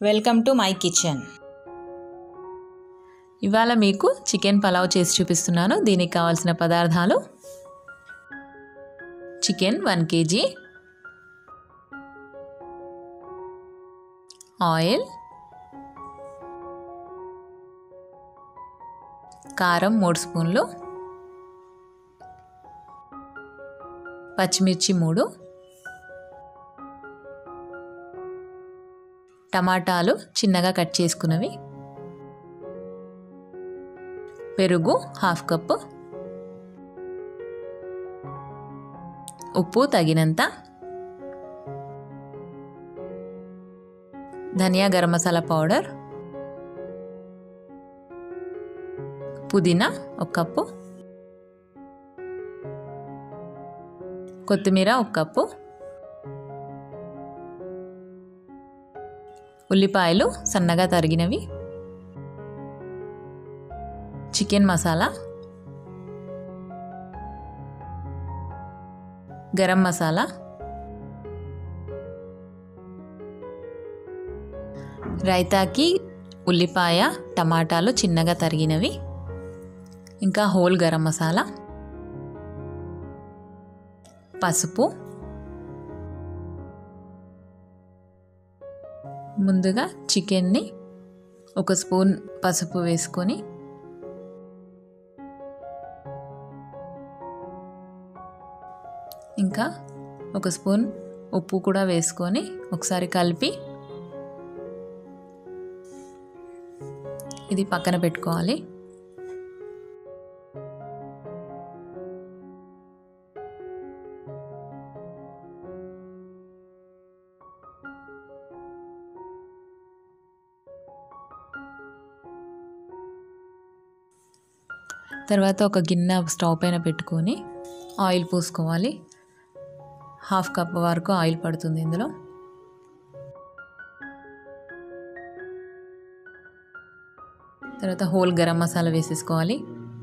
welcome to my kitchen ఇవాళ మీకు chicken pulao చేసి చూపిస్తున్నాను దీనికి కావాల్సిన పదార్థాలు చికెన్ వన్ కేజీ ఆయిల్ కారం మూడు స్పూన్లు పచ్చిమిర్చి మూడు టమాటాలు చిన్నగా కట్ చేసుకున్నవి పెరుగు హాఫ్ కప్పు ఉప్పు తగినంత ధనియా గరం మసాలా పౌడర్ పుదీనా ఒక కప్పు కొత్తిమీర ఒక కప్పు ఉల్లిపాయలు సన్నగా తరిగినవి చికెన్ మసాలా గరం మసాలా రైతాకి ఉల్లిపాయ టమాటాలు చిన్నగా తరిగినవి ఇంకా హోల్ గరం మసాలా పసుపు ముందుగా చికెన్ని ఒక స్పూన్ పసుపు వేసుకొని ఇంకా ఒక స్పూన్ ఉప్పు కూడా వేసుకొని ఒకసారి కలిపి ఇది పక్కన పెట్టుకోవాలి తర్వాత ఒక గిన్నె స్టవ్ పైన పెట్టుకొని ఆయిల్ పోసుకోవాలి హాఫ్ కప్ వరకు ఆయిల్ పడుతుంది ఇందులో తర్వాత హోల్ గరం మసాలా వేసేసుకోవాలి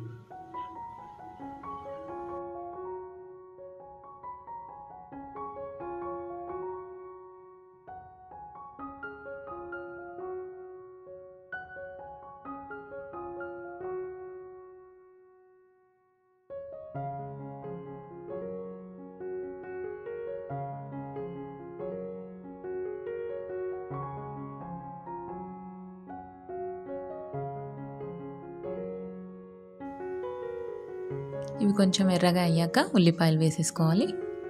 ఇవి కొంచెం ఎర్రగా అయ్యాక ఉల్లిపాయలు వేసేసుకోవాలి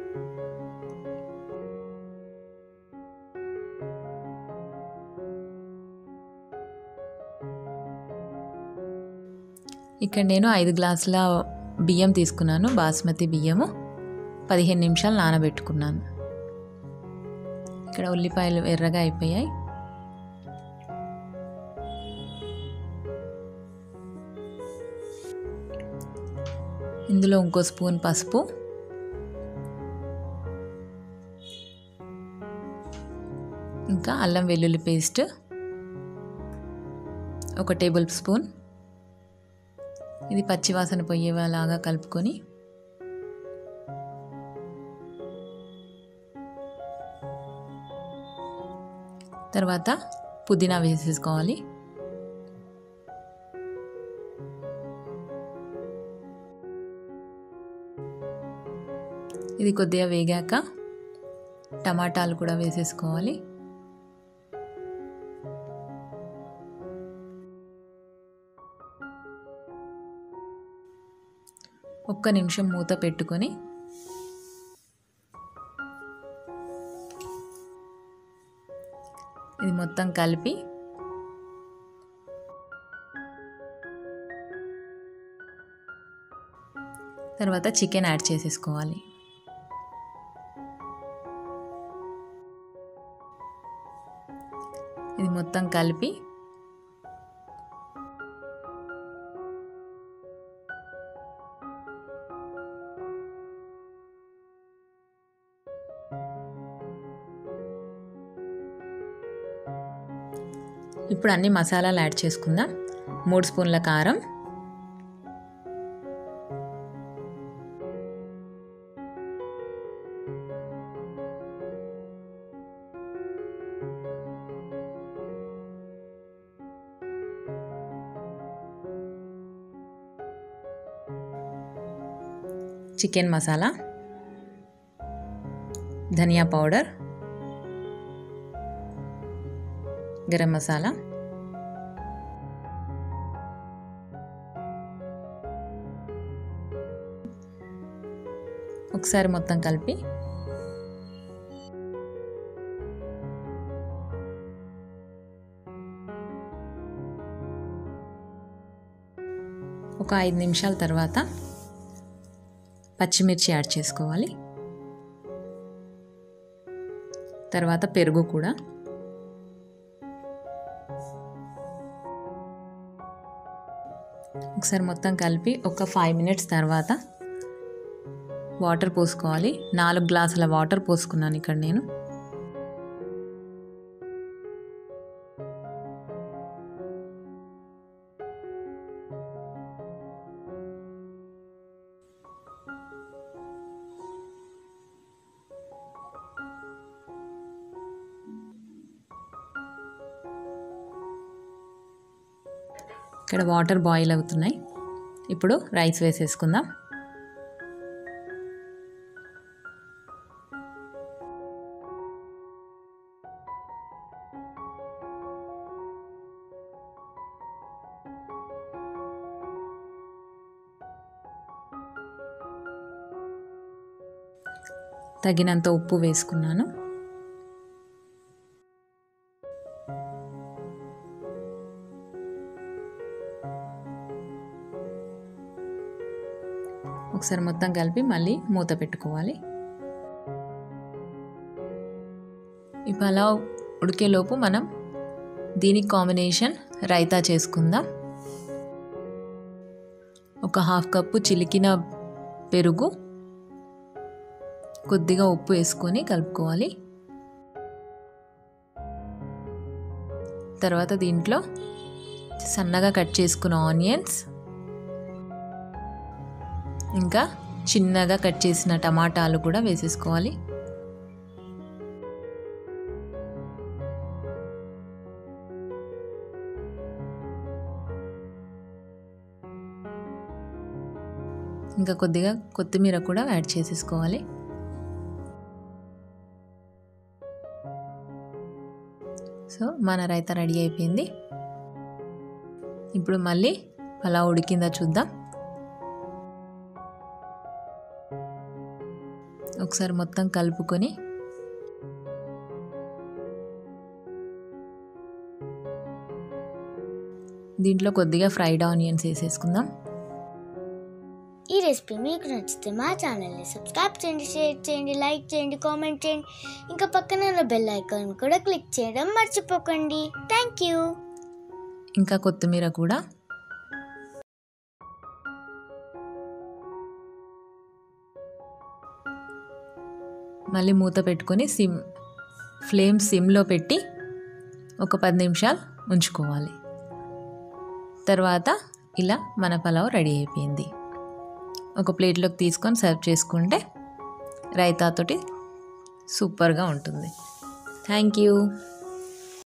ఇక్కడ నేను ఐదు గ్లాసుల బియ్యం తీసుకున్నాను బాస్మతి బియ్యము పదిహేను నిమిషాలు నానబెట్టుకున్నాను ఇక్కడ ఉల్లిపాయలు ఎర్రగా అయిపోయాయి ఇందులో ఇంకో స్పూన్ పసుపు ఇంకా అల్లం వెల్లుల్లి పేస్ట్ ఒక టేబుల్ స్పూన్ ఇది పచ్చివాసన పొయ్యేలాగా కలుపుకొని తర్వాత పుదీనా వేసేసుకోవాలి ఇది కొద్దిగా వేగాక టమాటాలు కూడా వేసేసుకోవాలి ఒక్క నిమిషం మూత పెట్టుకొని ఇది మొత్తం కలిపి తర్వాత చికెన్ యాడ్ చేసేసుకోవాలి ఇది మొత్తం కలిపి ఇప్పుడు అన్ని మసాలాలు యాడ్ చేసుకుందాం మూడు స్పూన్ల కారం చికెన్ మసాలా ధనియా పౌడర్ గరం మసాలా ఒకసారి మొత్తం కలిపి ఒక ఐదు నిమిషాల తర్వాత పచ్చిమిర్చి యాడ్ చేసుకోవాలి తర్వాత పెరుగు కూడా ఒకసారి మొత్తం కలిపి ఒక ఫైవ్ మినిట్స్ తర్వాత వాటర్ పోసుకోవాలి నాలుగు గ్లాసుల వాటర్ పోసుకున్నాను ఇక్కడ నేను ఇక్కడ వాటర్ బాయిల్ అవుతున్నాయి ఇప్పుడు రైస్ వేసేసుకుందాం తగినంత ఉప్పు వేసుకున్నాను ఒకసారి మొత్తం కలిపి మళ్ళీ మూత పెట్టుకోవాలి ఈ పలావ్ ఉడికేలోపు మనం దీనికి కాంబినేషన్ రైతా చేసుకుందాం ఒక హాఫ్ కప్పు చిలికిన పెరుగు కొద్దిగా ఉప్పు వేసుకొని కలుపుకోవాలి తర్వాత దీంట్లో సన్నగా కట్ చేసుకున్న ఆనియన్స్ ఇంకా చిన్నగా కట్ చేసిన టమాటాలు కూడా వేసేసుకోవాలి ఇంకా కొద్దిగా కొత్తిమీర కూడా యాడ్ చేసేసుకోవాలి సో మన రైతా రెడీ అయిపోయింది ఇప్పుడు మళ్ళీ పలావ్ ఉడికిందా చూద్దాం ఒకసారి మొత్తం కలుపుకొని దీంట్లో కొద్దిగా ఫ్రైడ్ ఆనియన్స్ వేసేసుకుందాం ఈ రెసిపీ మీకు నచ్చితే మా ఛానల్ని సబ్స్క్రైబ్ చేయండి షేర్ చేయండి లైక్ చేయండి కామెంట్ చేయండి ఇంకా పక్కన ఉన్న బెల్ ఐకాన్ కూడా క్లిక్ చేయడం మర్చిపోకండి థ్యాంక్ యూ ఇంకా కొత్తిమీర కూడా మళ్ళీ మూత పెట్టుకొని సిమ్ ఫ్లేమ్ సిమ్లో పెట్టి ఒక పది నిమిషాలు ఉంచుకోవాలి తర్వాత ఇలా మన పలావ్ రెడీ అయిపోయింది ఒక ప్లేట్లోకి తీసుకొని సర్వ్ చేసుకుంటే రైతాతోటి సూపర్గా ఉంటుంది థ్యాంక్ యూ